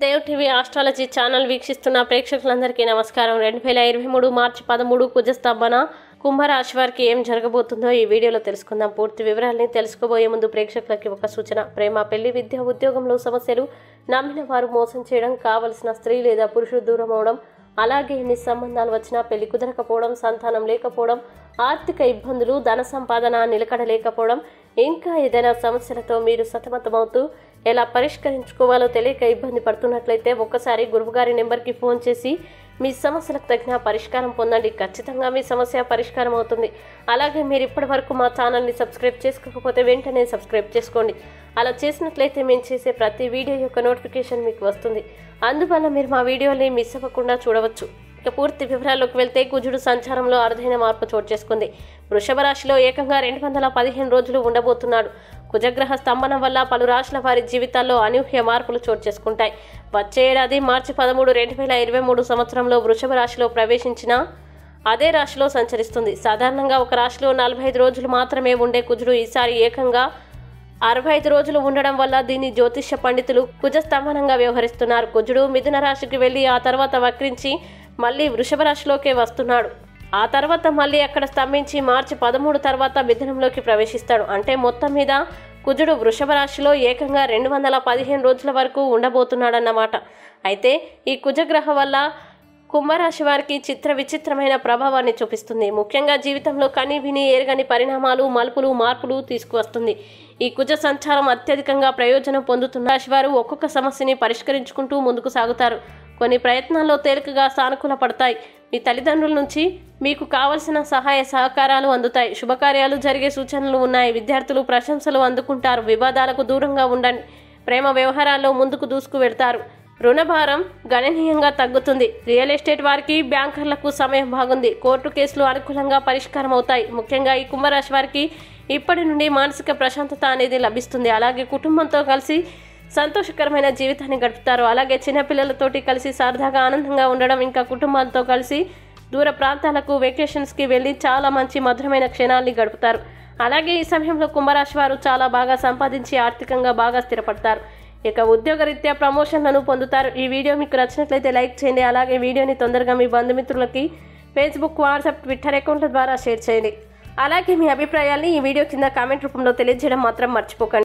Dev TV astrology channel వీక్షిస్తున్న ప్రేక్షకులందరికీ నమస్కారం రెండు వేల ఇరవై మూడు మార్చి పదమూడు కుజస్తంభన కుంభరాశి వారికి ఏం జరగబోతుందో ఈ వీడియోలో తెలుసుకుందాం పూర్తి వివరాల్ని తెలుసుకోబోయే ముందు ప్రేక్షకులకి ఒక సూచన ప్రేమ పెళ్లి విద్య ఉద్యోగంలో సమస్యలు నమ్మిన వారు మోసం చేయడం కావలసిన స్త్రీ లేదా పురుషుడు దూరం అవడం అలాగే ఎన్ని సంబంధాలు వచ్చినా పెళ్లి కుదరకపోవడం సంతానం లేకపోవడం ఆర్థిక ఇబ్బందులు ధన సంపాదన నిలకడ లేకపోవడం ఇంకా ఏదైనా సమస్యలతో మీరు సతమతమవుతూ ఎలా పరిష్కరించుకోవాలో తెలియక ఇబ్బంది పడుతున్నట్లయితే ఒక్కసారి గురువుగారి నెంబర్కి ఫోన్ చేసి మీ సమస్యలకు తగిన పరిష్కారం పొందండి ఖచ్చితంగా మీ సమస్య పరిష్కారం అవుతుంది అలాగే మీరు ఇప్పటి వరకు మా ఛానల్ని సబ్స్క్రైబ్ చేసుకోకపోతే వెంటనే సబ్స్క్రైబ్ చేసుకోండి అలా చేసినట్లయితే మేము చేసే ప్రతి వీడియో యొక్క నోటిఫికేషన్ మీకు వస్తుంది అందువల్ల మీరు మా వీడియోని మిస్ అవ్వకుండా చూడవచ్చు ఇక పూర్తి వివరాల్లోకి వెళ్తే కుజుడు సంచారంలో అరుదైన మార్పు చోటు చేసుకుంది వృషభ రాశిలో ఏకంగా రెండు వందల పదిహేను రోజులు ఉండబోతున్నాడు కుజగ్రహ స్తంభనం వల్ల పలు రాశుల వారి జీవితాల్లో అనూహ్య మార్పులు చోటు చేసుకుంటాయి వచ్చే ఏడాది మార్చి పదమూడు రెండు వేల ఇరవై మూడు సంవత్సరంలో వృషభ రాశిలో ప్రవేశించిన అదే రాశిలో సంచరిస్తుంది సాధారణంగా ఒక రాశిలో నలభై ఐదు రోజులు మాత్రమే ఉండే కుజుడు ఈసారి ఏకంగా అరవై ఐదు రోజులు ఉండడం వల్ల దీన్ని జ్యోతిష్య పండితులు కుజస్తంభనంగా వ్యవహరిస్తున్నారు కుజుడు మిథున రాశికి వెళ్ళి ఆ తర్వాత వక్రించి మళ్ళీ వృషభ రాశిలోకే వస్తున్నాడు ఆ తర్వాత మళ్ళీ అక్కడ స్తంభించి మార్చి పదమూడు తర్వాత మిథునంలోకి ప్రవేశిస్తాడు అంటే మొత్తం మీద కుజుడు వృషభ రాశిలో ఏకంగా రెండు వందల పదిహేను రోజుల వరకు ఉండబోతున్నాడన్నమాట అయితే ఈ కుజగ్రహ వల్ల కుంభరాశి వారికి చిత్ర విచిత్రమైన ప్రభావాన్ని చూపిస్తుంది ముఖ్యంగా జీవితంలో కని విని ఎరగని పరిణామాలు మలుపులు మార్పులు తీసుకువస్తుంది ఈ కుజ సంచారం అత్యధికంగా ప్రయోజనం పొందుతున్న రాశి వారు ఒక్కొక్క సమస్యని పరిష్కరించుకుంటూ ముందుకు సాగుతారు కొన్ని ప్రయత్నాల్లో తేలికగా సానుకూల పడతాయి మీ తల్లిదండ్రుల నుంచి మీకు కావలసిన సహాయ సహకారాలు అందుతాయి శుభకార్యాలు జరిగే సూచనలు ఉన్నాయి విద్యార్థులు ప్రశంసలు అందుకుంటారు వివాదాలకు దూరంగా ఉండండి ప్రేమ వ్యవహారాల్లో ముందుకు దూసుకు వెళ్తారు రుణభారం గణనీయంగా తగ్గుతుంది రియల్ ఎస్టేట్ వారికి బ్యాంకర్లకు సమయం బాగుంది కోర్టు కేసులు అనుకూలంగా పరిష్కారం అవుతాయి ముఖ్యంగా ఈ కుంభరాశి వారికి ఇప్పటి నుండి మానసిక ప్రశాంతత అనేది లభిస్తుంది అలాగే కుటుంబంతో కలిసి సంతోషకరమైన జీవితాన్ని గడుపుతారు అలాగే చిన్నపిల్లలతోటి కలిసి సరదాగా ఆనందంగా ఉండడం ఇంకా కుటుంబాలతో కలిసి దూర ప్రాంతాలకు వెకేషన్స్కి వెళ్ళి చాలా మంచి మధురమైన క్షణాల్ని గడుపుతారు అలాగే ఈ సమయంలో కుంభరాశి వారు చాలా బాగా సంపాదించి ఆర్థికంగా బాగా స్థిరపడతారు ఇక ఉద్యోగరీత్యా ప్రమోషన్లను పొందుతారు ఈ వీడియో మీకు నచ్చినట్లయితే లైక్ చేయండి అలాగే వీడియోని తొందరగా మీ బంధుమిత్రులకి ఫేస్బుక్ వాట్సాప్ ట్విట్టర్ అకౌంట్ల ద్వారా షేర్ చేయండి అలాగే మీ అభిప్రాయాల్ని ఈ వీడియో కింద కామెంట్ రూపంలో తెలియజేయడం మాత్రం మర్చిపోకండి